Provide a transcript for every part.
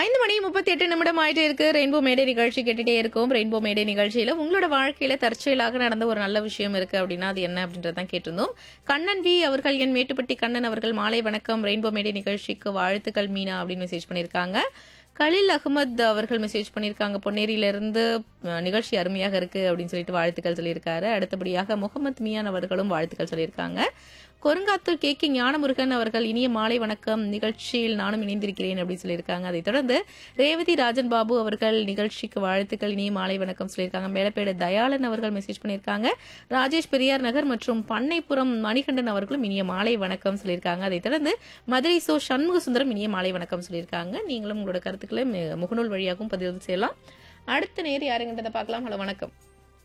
ஐந்து மணி முப்பத்தி எட்டு நிமிடம் ஆயிட்டே இருக்கு ரெயின்போ மேடை நிகழ்ச்சி கேட்டுட்டே இருக்கும் ரெயின்போ மேடை நிகழ்ச்சியில உங்களோட வாழ்க்கையில தற்செயலாக நடந்த ஒரு நல்ல விஷயம் இருக்கு அப்படின்னா அது என்ன அப்படின்றதான் கேட்டிருந்தோம் கண்ணன் வி அவர்கள் என் மேட்டுப்பட்டி கண்ணன் அவர்கள் மாலை வணக்கம் ரெயின்போ மேடை நிகழ்ச்சிக்கு வாழ்த்துக்கள் மீனா அப்படின்னு மெசேஜ் பண்ணியிருக்காங்க கலில் அகமத் அவர்கள் மெசேஜ் பண்ணியிருக்காங்க பொன்னேரியில இருந்து அஹ், நிகழ்ச்சி அருமையாக இருக்கு அப்படின்னு சொல்லிட்டு வாழ்த்துக்கள் சொல்லியிருக்காரு அடுத்தபடியாக முகமது மியான் அவர்களும் வாழ்த்துக்கள் சொல்லியிருக்காங்க கொருங்காத்தூர் கே கே ஞானமுருகன் அவர்கள் இனிய மாலை வணக்கம் நிகழ்ச்சியில் நானும் இணைந்திருக்கிறேன் அப்படின்னு சொல்லியிருக்காங்க அதைத் தொடர்ந்து ரேவதி ராஜன் பாபு அவர்கள் நிகழ்ச்சிக்கு வாழ்த்துக்கள் இனிய மாலை வணக்கம் சொல்லியிருக்காங்க மேலப்பேடு தயாளன் அவர்கள் மெசேஜ் பண்ணியிருக்காங்க ராஜேஷ் பெரியார் நகர் மற்றும் பண்ணைப்புறம் மணிகண்டன் அவர்களும் இனிய மாலை வணக்கம் சொல்லியிருக்காங்க அதைத் தொடர்ந்து மதுரை சோ சண்முக சுந்தரம் இனிய மாலை வணக்கம் சொல்லியிருக்காங்க நீங்களும் உங்களோட கருத்துக்களை மு- முகநூல் வழியாகவும் பதிவு செய்யலாம் அடுத்த நேர் யாருங்கன்றதை பார்க்கலாம் ஹலோ வணக்கம்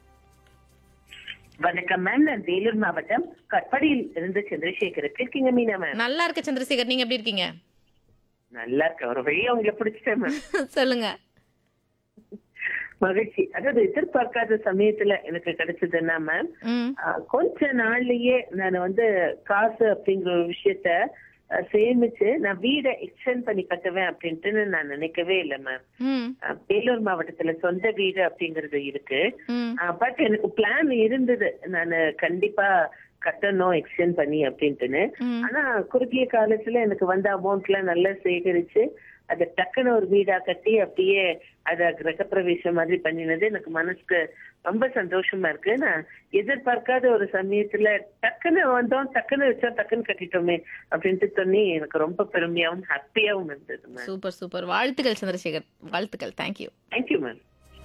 வணக்கம் மேம் நான் வேலூர் மாவட்டம் கட்பாடியில் இருந்து சந்திரசேகர் இருக்கீங்க மீனா மேம் நல்லா இருக்க சந்திரசேகர் நீங்க எப்படி இருக்கீங்க நல்லா இருக்கேன் ஒரு வழியா உங்களை பிடிச்சிட்டேன் மேம் சொல்லுங்க மகிழ்ச்சி அதாவது எதிர்பார்க்காத சமயத்துல எனக்கு கிடைச்சதுன்னா மேம் ம் ஆஹ், கொஞ்ச நாள்லயே நான் வந்து காசு அப்படிங்கிற ஒரு விஷயத்த ஆஹ், சேமிச்சு நான் வீடை எக்ஸ்டெண்ட் பண்ணி கட்டுவேன் அப்படின்ட்டு நான் நினைக்கவே இல்லை மேம் ம் ஆஹ், வேலூர் மாவட்டத்துல சொந்த வீடு அப்படிங்கறது இருக்கு ம் பட் எனக்கு பிளான் இருந்தது நான் கண்டிப்பா கட்டணும் எக்ஸ்டெண்ட் பண்ணி அப்படின்ட்டுன்னு ம் ஆனா குறுகிய காலத்துல எனக்கு வந்த அமௌண்ட் எல்லாம் நல்லா சேகரிச்சு அதை டக்குன்னு ஒரு வீடா கட்டி அப்படியே அத கிரகப்பிரவேசம் மாதிரி பண்ணினது எனக்கு மனசுக்கு ரொம்ப சந்தோஷமா இருக்கு நான் எதிர்பார்க்காத ஒரு சமயத்துல டக்குன்னு வந்தோம் டக்குன்னு வச்சா டக்குன்னு கட்டிட்டோமே அப்படின்ட்டு சொல்லி எனக்கு ரொம்ப பெருமையாவும் ஹாப்பியாவும் இருந்தது மேம் சூப்பர் சூப்பர் வாழ்த்துக்கள் சந்திரசேகர் வாழ்த்துக்கள் தேங்க்யூ தேங்க்யூ மேம்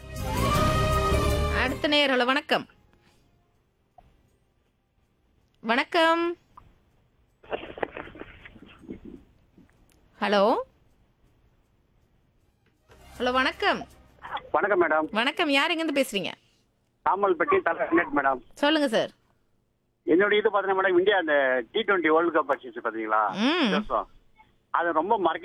அடுத்த நேரம் வணக்கம் வணக்கம் ஹலோ ஹலோ வணக்கம் வணக்கம் மேடம் வணக்கம் யார் எங்கேருந்து பேசுறீங்க தாமல்பட்டி தலைநெட் மேடம் சொல்லுங்க சார் என்னோட இது பார்த்தீங்கன்னா மேடம் இந்தியா அந்த டி டுவெண்ட்டி வேர்ல்டு கப் அடிச்சிச்சு பார்த்தீங்களா ம் இந்த வருஷம் அது ரொம்ப மறக்க